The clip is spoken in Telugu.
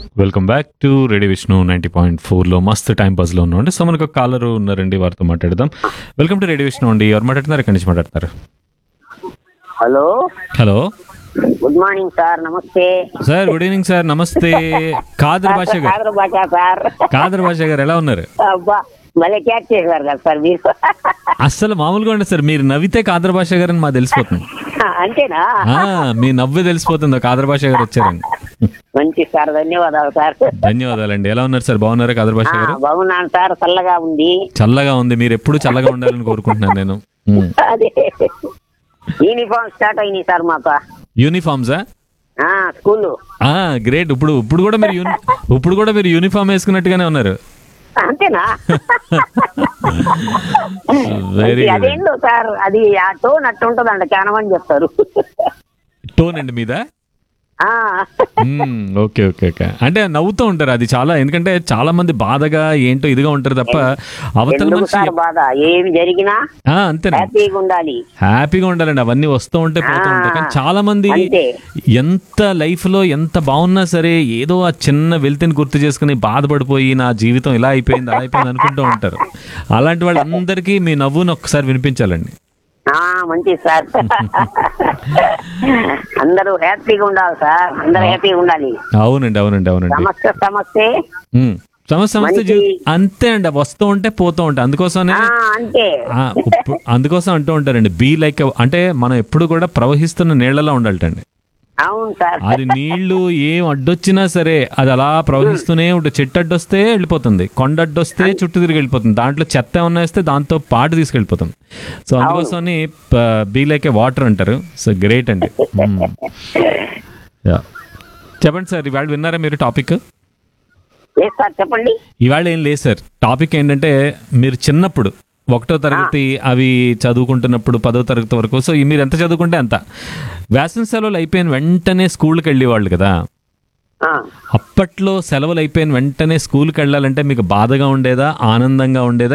Welcome back to radio Vishnu ninety point ఫోర్లో మస్తు టైం పాస్లో ఉన్నామండి సో మనకు కాలర్ ఉన్నారండి వారితో మాట్లాడదాం వెల్కమ్ టు రేడియో విష్ణు అండి ఎవరు మాట్లాడుతున్నారు ఎక్కడి నుంచి మాట్లాడతారు hello hello good morning sir నమస్తే సార్ గుడ్ ఈవినింగ్ సార్ నమస్తే కాదర్ భాష గారు సాగర్ భాష సార్ కాదర్ భాష గారు ఎలా ఉన్నారు అబ్బా మళ్ళీ క్యాచ్ చేశారు కదా సార్ మీరు అస్సలు మామూలుగా ఉండదు సార్ మీరు నవ్వితే కాదర్ భాష గారు అని మాకు తెలిసిపోతుంది అంతేనా ఆ, మీ నవ్వే తెలిసిపోతుంది కాదర్ భాష గారు వచ్చారండి మంచి సార్ ధన్యవాదాలు సార్ ధన్యవాదాలండి ఎలా ఉన్నారు సార్ బాగున్నారా కాదర్ భాష ఆ, గారు బాగున్నాను సార్ చల్లగా ఉంది చల్లగా ఉంది మీరు ఎప్పుడు చల్లగా ఉండాలని కోరుకుంటున్నాను నేను ఉమ్. అదే యూనిఫామ్ స్టార్ట్ అయినాయి సార్ మాకు యూనిఫామ్సా ఆ స్కూల్ ఆ గ్రేట్ ఇప్పుడు ఇప్పుడు కూడా మీరు యూని ఇప్పుడు కూడా మీరు యూనిఫామ్ వేసుకున్నట్టుగానే ఉన్నారు అంతేనా వెరీ గుడ్ అదేందో సార్ అది ఆ టోన్ అట్టు ఉంటుందంట చాలా మంది చెప్తారు టోన్ అండి మీద ఆ, మ్మ్, ఓకే ఓకే ఓకే అంటే నవ్వుతూ ఉంటారు అది చాలా ఎందుకంటే చాలా మంది బాధగా ఏంటో ఇదిగా ఉంటారు తప్ప అవతల ఎందుకు మనిషి సార్ బాధ ఏమి జరిగినా ఆ, అంతేనా హ్యాపీగా ఉండాలి హ్యాపీగా ఉండాలండి అవన్నీ వస్తూ ఉంటే పోతూ ఉంటాయి కానీ చాలా మంది అంతే. ఎంత లైఫ్ లో ఎంత బాగున్నా సరే ఏదో ఆ చిన్న వెల్తిని గుర్తు చేసుకుని బాధపడిపోయి నా జీవితం ఇలా అయిపోయింది అలా అయిపోయింది అనుకుంటూ ఉంటారు అలాంటి వాళ్ళందరికీ మీ నవ్వును ఒక్కసారి వినిపించాలండి ఆ మంచిది సార్ అందరూ హ్యాపీగా ఉండాలి సార్ అందరూ హ్యాపీగా ఉండాలి అవునండి అవునండి అవునండి సమస్య సమస్య ఉమ్. సమస్య సమస్య మంచి- జీ- అంతే అండి అవి వస్తూ ఉంటే పోతూ ఉంటాయి అందుకోసమే ఆ అంతే ఆ, ఉప్పు- అందుకోసం అంటూ ఉంటారండి బీ లైక్ అంటే మనం ఎప్పుడు కూడా ప్రవహిస్తున్న నీళ్లలో ఉండాలటండి అవును సార్ అది నీళ్లు ఏం అడ్డొచ్చినా సరే అది అలా ప్రవహిస్తూనే ఉంటుంది చెట్టు అడ్డొస్తే వెళ్ళిపోతుంది కొండ అడ్డొస్తే చుట్టూ తిరిగి వెళ్ళిపోతుంది దాంట్లో చెత్త ఏమన్నా వేస్తే దాంతో పాటు తీసుకెళ్ళిపోతుంది సో అందుకోసమని బీ లైక్ ఏ వాటర్ అంటారు సో గ్రేట్ అండి మ్మ్. Yeah. చెప్పండి సార్ ఇవాళ విన్నారా మీరు టాపిక్ లేదు సార్ చెప్పండి ఇవాళ ఏం లేదు సార్ టాపిక్ ఏంటంటే మీరు చిన్నప్పుడు ఒకటో తరగతి అవి చదువుకుంటున్నప్పుడు పదో తరగతి వరకు సో ఈ మీరు ఎంత చదువుకుంటే అంత వేసవి సెలవులు అయిపోయిన వెంటనే స్కూల్కి వెళ్ళేవాళ్ళు కదా ఆ, అప్పట్లో సెలవులు అయిపోయిన వెంటనే స్కూల్కి వెళ్ళాలంటే మీకు బాధగా ఉండేదా ఆనందంగా ఉండేదా